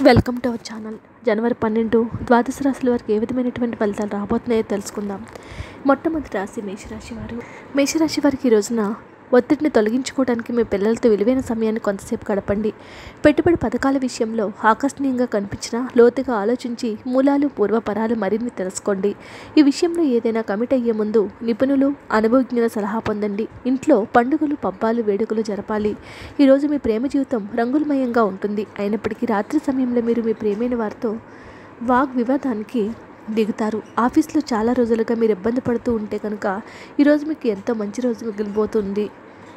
welcome to our channel జనవరి పన్నెండు ద్వాదశ రాశుల వారికి ఏ విధమైనటువంటి ఫలితాలు రాబోతున్నాయో తెలుసుకుందాం మొట్టమొదటి రాశి మేషరాశి వారు మేషరాశి వారికి ఈ రోజున ఒత్తిడిని తొలగించుకోవడానికి మీ పిల్లలతో విలువైన సమయాన్ని కొంతసేపు గడపండి పెట్టుబడి పథకాల విషయంలో ఆకర్షణీయంగా కనిపించినా లోతుగా ఆలోచించి మూలాలు పూర్వపరాలు మరిన్ని తెలుసుకోండి ఈ విషయంలో ఏదైనా కమిట్ అయ్యే ముందు నిపుణులు అనుభవజ్ఞుల సలహా పొందండి ఇంట్లో పండుగలు పబ్బాలు వేడుకలు జరపాలి ఈరోజు మీ ప్రేమ జీవితం రంగులమయంగా ఉంటుంది అయినప్పటికీ రాత్రి సమయంలో మీరు మీ ప్రేమైన వారితో వాగ్ వివాదానికి దిగుతారు ఆఫీస్లో చాలా రోజులుగా మీరు ఇబ్బంది పడుతూ ఉంటే కనుక ఈరోజు మీకు ఎంతో మంచి రోజు మిగిలిపోతుంది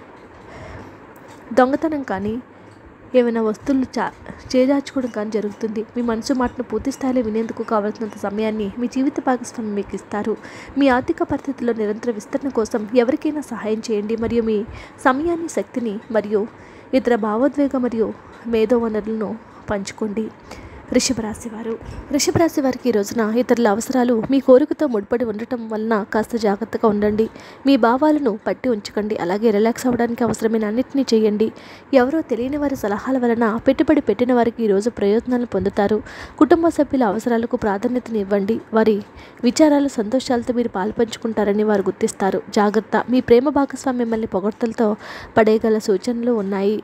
దొంగతనం కానీ ఏమైనా వస్తువులు చా చేదార్చుకోవడం కానీ జరుగుతుంది మీ మనసు మాటను పూర్తి స్థాయిలో వినేందుకు కావాల్సినంత సమయాన్ని మీ జీవిత భాగస్వామి మీకు ఇస్తారు మీ ఆర్థిక పరిస్థితుల్లో నిరంతర విస్తరణ కోసం ఎవరికైనా సహాయం చేయండి మరియు మీ సమయాన్ని శక్తిని మరియు ఇతర భావోద్వేగ మరియు మేధో వనరులను పంచుకోండి వృషభ రాశి వారు వృషభ రాశి వారికి ఈ రోజున ఇతరుల అవసరాలు మీ కోరికతో ముడిపడి ఉండటం వలన కాస్త జాగ్రత్తగా ఉండండి మీ భావాలను పట్టి ఉంచకండి అలాగే రిలాక్స్ అవ్వడానికి అవసరమైన అన్నింటినీ చేయండి ఎవరో తెలియని వారి సలహాల వలన పెట్టుబడి పెట్టిన వారికి ఈరోజు ప్రయోజనాలు పొందుతారు కుటుంబ సభ్యుల అవసరాలకు ప్రాధాన్యతని ఇవ్వండి వారి విచారాల సంతోషాలతో మీరు పాల్పంచుకుంటారని వారు గుర్తిస్తారు జాగ్రత్త మీ ప్రేమ భాగస్వామి మిమ్మల్ని పొగడ్తలతో పడేయగల సూచనలు ఉన్నాయి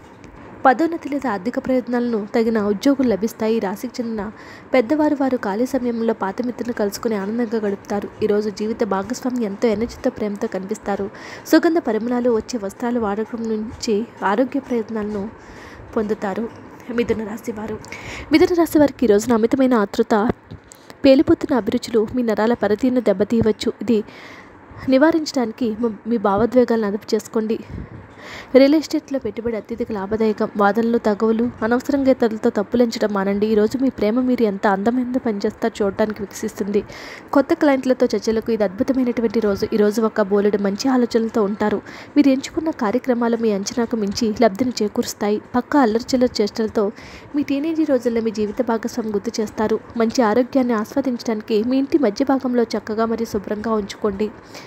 పదోన్నతి లేదా ఆర్థిక ప్రయోజనాలను తగిన ఉద్యోగులు లభిస్తాయి ఈ రాశికి చెందిన పెద్దవారు వారు ఖాళీ సమయంలో పాత మిత్రులను కలుసుకుని ఆనందంగా గడుపుతారు ఈరోజు జీవిత భాగస్వామి ఎంతో ఎనర్జీతో ప్రేమతో కనిపిస్తారు సుగంధ పరిమళాలు వచ్చే వస్త్రాలు వాడకం నుంచి ఆరోగ్య ప్రయోజనాలను పొందుతారు మిథున రాశి వారు మిథున రాశి వారికి ఈరోజు అమితమైన ఆతృత పేలిపోతున్న అభిరుచులు మీ నరాల పరిధిని దెబ్బతీయవచ్చు ఇది నివారించడానికి మ- మీ భావోద్వేగాలను అదుపు చేసుకోండి రియల్ ఎస్టేట్లో పెట్టుబడి అత్యధిక లాభదాయకం వాదనలు తగవులు అనవసరంగా ఇతరులతో తప్పులించడం మానండి ఈరోజు మీ ప్రేమ మీరు ఎంత అందమైన పనిచేస్తారో చూడటానికి వికసిస్తుంది కొత్త క్లయింట్లతో చర్చలకు ఇది అద్భుతమైనటువంటి రోజు ఈరోజు ఒక బోలెడు మంచి ఆలోచనలతో ఉంటారు మీరు ఎంచుకున్న కార్యక్రమాలు మీ అంచనాకు మించి లబ్ధిని చేకూరుస్తాయి పక్క అల్లరిచిల్లర చేష్టలతో మీ టీనేజీ రోజుల్లో మీ జీవిత భాగస్వామి గుర్తు చేస్తారు మంచి ఆరోగ్యాన్ని ఆస్వాదించడానికి మీ ఇంటి మధ్య భాగంలో చక్కగా మరియు శుభ్రంగా ఉంచుకోండి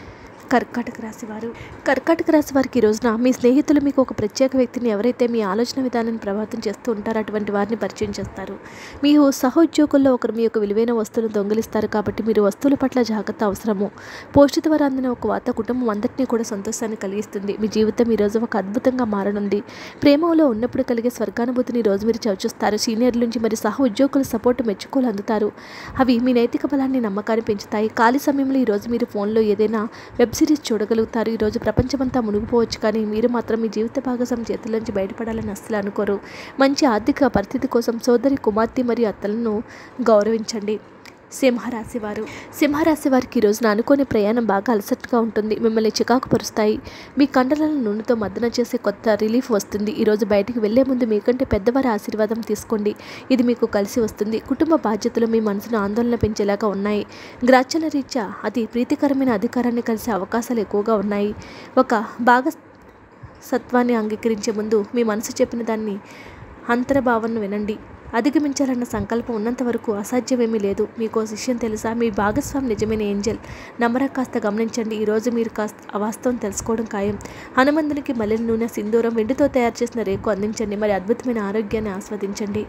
కర్కాటక రాశి వారు కర్కాటక రాశి వారికి ఈ రోజున మీ స్నేహితులు మీకు ఒక ప్రత్యేక వ్యక్తిని ఎవరైతే మీ ఆలోచన విధానాన్ని ప్రభావితం చేస్తూ ఉంటారో అటువంటి వారిని పరిచయం చేస్తారు మీ సహోద్యోగుల్లో ఒకరు మీ యొక్క విలువైన వస్తువులను దొంగిలిస్తారు కాబట్టి మీరు వస్తువుల పట్ల జాగ్రత్త అవసరము పోస్ట్ ద్వారా అందిన ఒక వార్త కుటుంబం అందరినీ కూడా సంతోషాన్ని కలిగిస్తుంది మీ జీవితం ఈ రోజు ఒక అద్భుతంగా మారనుంది ప్రేమలో ఉన్నప్పుడు కలిగే స్వర్గానుభూతిని ఈ రోజు మీరు చవిచూస్తారు సీనియర్ల నుంచి మరి సహ ఉద్యోగుల సపోర్ట్ మెచ్చుకోలు అందుతారు అవి మీ నైతిక బలాన్ని నమ్మకాన్ని పెంచుతాయి ఖాళీ సమయంలో ఈ రోజు మీరు ఫోన్లో ఏదైనా వెబ్ సిరీస్ చూడగలుగుతారు ఈరోజు ప్రపంచమంతా మునిగిపోవచ్చు కానీ మీరు మాత్రం మీ జీవిత భాగస్వామి చేతుల్లోంచి బయటపడాలని అస్సలు అనుకోరు మంచి ఆర్థిక పరిస్థితి కోసం సోదరి కుమార్తె మరియు అత్తలను గౌరవించండి సింహరాశి వారు సింహరాశి వారికి ఈ రోజున అనుకోని ప్రయాణం బాగా అలసటగా ఉంటుంది మిమ్మల్ని చికాకు పరుస్తాయి మీ కండలను నూనెతో మద్దన చేసే కొత్త రిలీఫ్ వస్తుంది ఈరోజు బయటికి వెళ్లే ముందు మీకంటే పెద్దవారి ఆశీర్వాదం తీసుకోండి ఇది మీకు కలిసి వస్తుంది కుటుంబ బాధ్యతలు మీ మనసును ఆందోళన పెంచేలాగా ఉన్నాయి గ్రాచ్యల రీత్యా అతి ప్రీతికరమైన అధికారాన్ని కలిసే అవకాశాలు ఎక్కువగా ఉన్నాయి ఒక భాగ సత్వాన్ని అంగీకరించే ముందు మీ మనసు చెప్పిన దాన్ని అంతర్భావనను వినండి అధిగమించాలన్న సంకల్పం ఉన్నంత వరకు అసాధ్యమేమీ లేదు మీకు ఓ విషయం తెలుసా మీ భాగస్వామి నిజమైన ఏంజల్ నమ్మరా కాస్త గమనించండి ఈరోజు మీరు కాస్త అవాస్తవం తెలుసుకోవడం ఖాయం హనుమంతునికి మల్లెల నూనె సింధూరం వెండితో తయారు చేసిన రేకు అందించండి మరి అద్భుతమైన ఆరోగ్యాన్ని ఆస్వాదించండి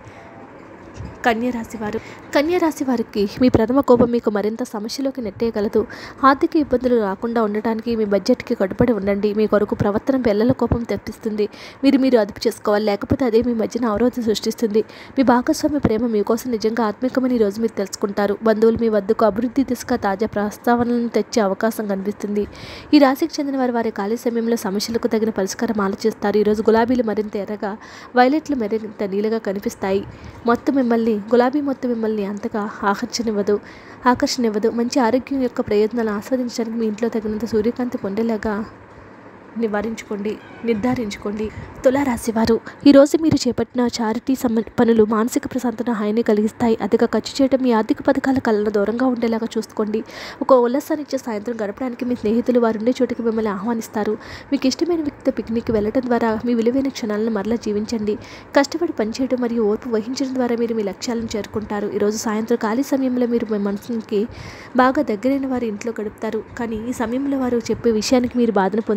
కన్యరాశి వారు కన్యరాశి వారికి మీ ప్రథమ కోపం మీకు మరింత సమస్యలోకి నెట్టేయగలదు ఆర్థిక ఇబ్బందులు రాకుండా ఉండటానికి మీ బడ్జెట్కి కట్టుబడి ఉండండి మీ కొరకు ప్రవర్తన పిల్లల కోపం తెప్పిస్తుంది మీరు మీరు అదుపు చేసుకోవాలి లేకపోతే అదే మీ మధ్యన అవరోధం సృష్టిస్తుంది మీ భాగస్వామి ప్రేమ మీకోసం నిజంగా ఆత్మికమని ఈ రోజు మీరు తెలుసుకుంటారు బంధువులు మీ వద్దకు అభివృద్ధి దిశగా తాజా ప్రస్తావనలను తెచ్చే అవకాశం కనిపిస్తుంది ఈ రాశికి చెందిన వారు వారి ఖాళీ సమయంలో సమస్యలకు తగిన పరిష్కారం ఆలోచిస్తారు ఈరోజు గులాబీలు మరింత ఎర్రగా వైలెట్లు మరింత నీలగా కనిపిస్తాయి మొత్తం మిమ్మల్ని గులాబీ మొత్తం మిమ్మల్ని అంతగా ఆకర్షణివ్వదు ఆకర్షణివ్వదు మంచి ఆరోగ్యం యొక్క ప్రయోజనాలు ఆస్వాదించడానికి మీ ఇంట్లో తగినంత సూర్యకాంతి పొందేలాగా నివారించుకోండి నిర్ధారించుకోండి తులారాశి వారు ఈరోజు మీరు చేపట్టిన చారిటీ సమ పనులు మానసిక ప్రశాంతన హాయిని కలిగిస్తాయి అధిక ఖర్చు చేయడం మీ ఆర్థిక పథకాల కళ్ళను దూరంగా ఉండేలాగా చూసుకోండి ఒక ఉల్లాసాన్ని ఇచ్చే సాయంత్రం గడపడానికి మీ స్నేహితులు వారు ఉండే చోటుకి మిమ్మల్ని ఆహ్వానిస్తారు మీకు ఇష్టమైన వ్యక్తితో పిక్నిక్ వెళ్ళడం ద్వారా మీ విలువైన క్షణాలను మరలా జీవించండి కష్టపడి పనిచేయడం మరియు ఓర్పు వహించడం ద్వారా మీరు మీ లక్ష్యాలను చేరుకుంటారు ఈరోజు సాయంత్రం ఖాళీ సమయంలో మీరు మీ మనసుకి బాగా దగ్గరైన వారి ఇంట్లో గడుపుతారు కానీ ఈ సమయంలో వారు చెప్పే విషయానికి మీరు బాధను పొందుతారు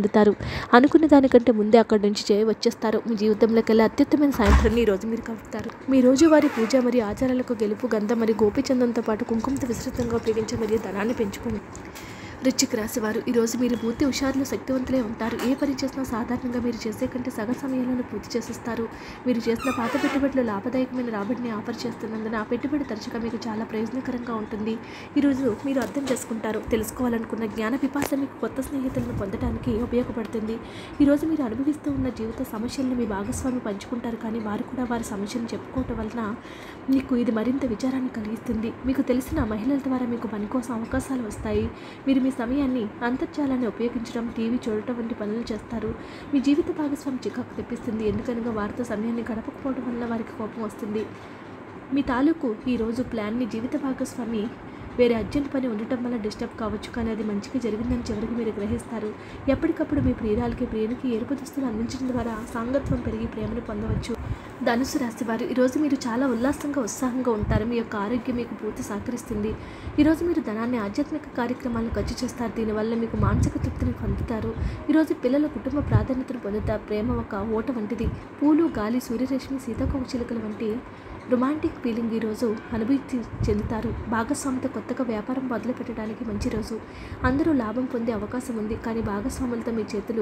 అనుకున్న దానికంటే ముందే అక్కడి నుంచి చేయ వచ్చేస్తారు మీ జీవితంలోకి వెళ్ళి అత్యుత్తమైన సాయంత్రాన్ని ఈరోజు మీరు కలుపుతారు మీ రోజువారీ పూజ మరియు ఆచారాలకు గెలుపు గంధం మరియు గోపిచందంతో పాటు కుంకుమతో విస్తృతంగా ఉపయోగించే మరియు ధనాన్ని పెంచుకోండి వృశ్చిక రాశి వారు ఈరోజు మీరు పూర్తి హుషారులు శక్తివంతులే ఉంటారు ఏ పని చేసినా సాధారణంగా మీరు చేసే కంటే సగం సమయంలోనే పూర్తి చేసేస్తారు మీరు చేసిన పాత పెట్టుబడిలో లాభదాయకమైన రాబడిని ఆఫర్ చేస్తున్నందున ఆ పెట్టుబడి తరచుగా మీకు చాలా ప్రయోజనకరంగా ఉంటుంది ఈరోజు మీరు అర్థం చేసుకుంటారు తెలుసుకోవాలనుకున్న జ్ఞాన పిపాస మీకు కొత్త స్నేహితులను పొందడానికి ఉపయోగపడుతుంది ఈరోజు మీరు అనుభవిస్తూ ఉన్న జీవిత సమస్యలను మీ భాగస్వామి పంచుకుంటారు కానీ వారు కూడా వారి సమస్యలను చెప్పుకోవటం వలన మీకు ఇది మరింత విచారాన్ని కలిగిస్తుంది మీకు తెలిసిన మహిళల ద్వారా మీకు పని కోసం అవకాశాలు వస్తాయి మీరు మీ సమయాన్ని అంతర్జాలాన్ని ఉపయోగించడం టీవీ చూడటం వంటి పనులు చేస్తారు మీ జీవిత భాగస్వామి చికాకు తెప్పిస్తుంది ఎందుకనగా వారితో సమయాన్ని గడపకపోవడం వల్ల వారికి కోపం వస్తుంది మీ తాలూకు ఈరోజు ప్లాన్ని జీవిత భాగస్వామి వేరే అర్జెంట్ పని ఉండటం వల్ల డిస్టర్బ్ కావచ్చు కానీ అది మంచిగా జరిగిందని చివరికి మీరు గ్రహిస్తారు ఎప్పటికప్పుడు మీ ప్రియురాలకి ప్రియునికి ఎరుపు దుస్తులు అందించడం ద్వారా సాంగత్వం పెరిగి ప్రేమను పొందవచ్చు ధనుసు రాశి వారు ఈరోజు మీరు చాలా ఉల్లాసంగా ఉత్సాహంగా ఉంటారు మీ యొక్క ఆరోగ్యం మీకు పూర్తి సహకరిస్తుంది ఈరోజు మీరు ధనాన్ని ఆధ్యాత్మిక కార్యక్రమాలను ఖర్చు చేస్తారు దీనివల్ల మీకు మానసిక తృప్తిని పొందుతారు ఈరోజు పిల్లల కుటుంబ ప్రాధాన్యతను పొందుతారు ప్రేమ ఒక ఓట వంటిది పూలు గాలి సూర్యరశ్మి సీతాకోక చిలుకల వంటి రొమాంటిక్ ఫీలింగ్ ఈరోజు అనుభూతి చెందుతారు భాగస్వామితో కొత్తగా వ్యాపారం మొదలు పెట్టడానికి మంచి రోజు అందరూ లాభం పొందే అవకాశం ఉంది కానీ భాగస్వాములతో మీ చేతులు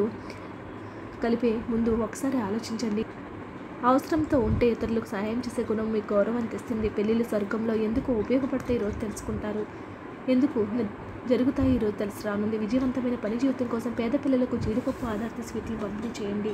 కలిపే ముందు ఒకసారి ఆలోచించండి అవసరంతో ఉంటే ఇతరులకు సహాయం చేసే గుణం మీకు గౌరవాన్ని తెస్తుంది పెళ్ళిళ్ళు స్వర్గంలో ఎందుకు ఉపయోగపడతాయి ఈరోజు తెలుసుకుంటారు ఎందుకు ని- జరుగుతాయి ఈరోజు తెలిసి రానుంది విజయవంతమైన పని జీవితం కోసం పేద పిల్లలకు జీడిపప్పు ఆధారిత స్వీట్లు పంపిణీ చేయండి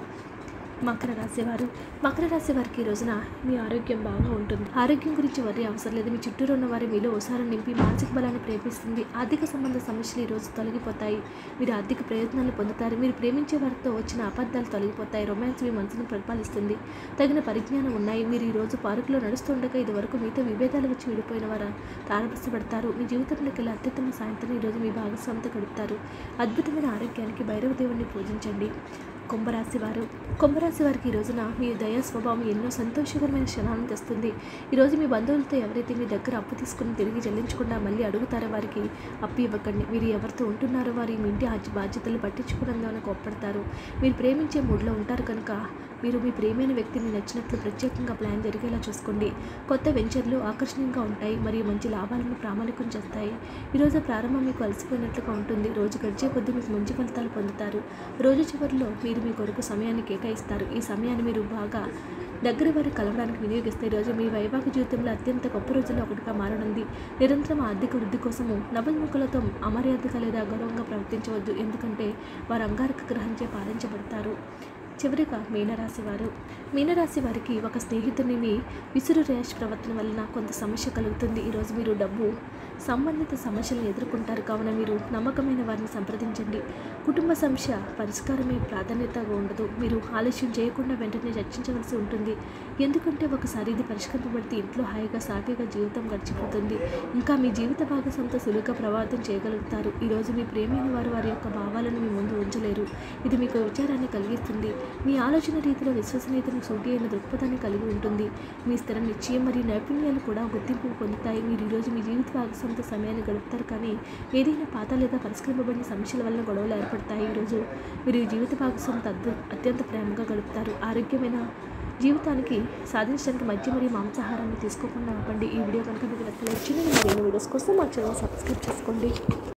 మకర రాశి వారు మకర రాశి వారికి ఈ రోజున మీ ఆరోగ్యం బాగా ఉంటుంది ఆరోగ్యం గురించి వరి అవసరం లేదు మీ చుట్టూరు ఉన్న వారి మీలో ఉసారం నింపి మానసిక బలాన్ని ప్రేమిస్తుంది ఆర్థిక సంబంధ సమస్యలు ఈ రోజు తొలగిపోతాయి మీరు ఆర్థిక ప్రయోజనాలు పొందుతారు మీరు ప్రేమించే వారితో వచ్చిన అబద్ధాలు తొలగిపోతాయి రొమాన్స్ మీ మనసును ప్రతిపాలిస్తుంది తగిన పరిజ్ఞానం ఉన్నాయి మీరు ఈ రోజు పార్కులో నడుస్తుండగా ఇది వరకు మీతో విభేదాలు వచ్చి విడిపోయిన వారు తారపరచబడతారు మీ జీవితంలోకి వెళ్ళి అత్యుత్తమ సాయంత్రం ఈరోజు మీ భాగస్వామితో గడుపుతారు అద్భుతమైన ఆరోగ్యానికి భైరవ దేవుణ్ణి పూజించండి కుంభరాశి వారు కుంభరాశి వారికి ఈ రోజున మీ దయా స్వభావం ఎన్నో సంతోషకరమైన క్షణాలను తెస్తుంది ఈరోజు మీ బంధువులతో ఎవరైతే మీ దగ్గర అప్పు తీసుకుని తిరిగి చెల్లించకుండా మళ్ళీ అడుగుతారో వారికి అప్పు ఇవ్వకండి మీరు ఎవరితో ఉంటున్నారో వారి మీ ఇంటి ఆజ- బాధ్యతలు పట్టించుకున్నందున కోప్పడతారు మీరు ప్రేమించే మూడ్లో ఉంటారు కనుక మీరు మీ ప్రేమైన వ్యక్తిని నచ్చినట్లు ప్రత్యేకంగా ప్లాన్ జరిగేలా చూసుకోండి కొత్త వెంచర్లు ఆకర్షణీయంగా ఉంటాయి మరియు మంచి లాభాలను ప్రామాణికం చేస్తాయి ఈరోజు ప్రారంభం మీకు అలసిపోయినట్లుగా ఉంటుంది రోజు గడిచే కొద్దీ మీకు మంచి ఫలితాలు పొందుతారు రోజు చివరిలో మీరు మీ కొరకు సమయాన్ని కేటాయిస్తారు ఈ సమయాన్ని మీరు బాగా దగ్గర వారి కలవడానికి వినియోగిస్తే ఈ రోజు మీ వైవాహిక జీవితంలో అత్యంత గొప్ప రోజుల్లో ఒకటిగా మారనుంది నిరంతరం ఆర్థిక వృద్ధి కోసము నవముఖులతో అమర్యాదగా లేదా అగౌరవంగా ప్రవర్తించవద్దు ఎందుకంటే వారు అంగారక గ్రహించే పాలించబడతారు చివరిగా మీనరాశి వారు మీనరాశి వారికి ఒక స్నేహితుని మీ విసురు ర్యాష్ ప్రవర్తన వలన కొంత సమస్య కలుగుతుంది ఈరోజు మీరు డబ్బు సంబంధిత సమస్యలను ఎదుర్కొంటారు కావున మీరు నమ్మకమైన వారిని సంప్రదించండి కుటుంబ సమస్య పరిష్కారమే ప్రాధాన్యతగా ఉండదు మీరు ఆలస్యం చేయకుండా వెంటనే చర్చించవలసి ఉంటుంది ఎందుకంటే ఒకసారి ఇది పరిష్కరింపబడితే ఇంట్లో హాయిగా సాఫీగా జీవితం గడిచిపోతుంది ఇంకా మీ జీవిత భాగస్వామితో సులువుగా ప్రభావితం చేయగలుగుతారు ఈరోజు మీ ప్రేమైన వారు వారి యొక్క భావాలను మీ ముందు ఉంచలేరు ఇది మీకు విచారాన్ని కలిగిస్తుంది మీ ఆలోచన రీతిలో విశ్వసనీయతను సూటి అయిన దృక్పథాన్ని కలిగి ఉంటుంది మీ స్థిర నిశ్చయం మరియు నైపుణ్యాలు కూడా గుర్తింపు పొందుతాయి మీరు ఈరోజు మీ జీవిత భాగస్వామితో సమయాన్ని గడుపుతారు కానీ ఏదైనా పాత లేదా పరిష్కరింపబడిన సమస్యల వల్ల గొడవలు ఏర్పడతాయి ఈరోజు మీరు ఈ జీవిత భాగస్వామితో అద్భు అత్యంత ప్రేమగా గడుపుతారు ఆరోగ్యమైన జీవితానికి సాధించడానికి మధ్య మరియు మాంసాహారాన్ని తీసుకోకుండా ఆపండి ఈ వీడియో కనుక మీకు నచ్చినట్లయితే మరిన్ని వీడియోస్ కోసం మా ఛానల్ సబ్స్క్రైబ్ చేసుకోండి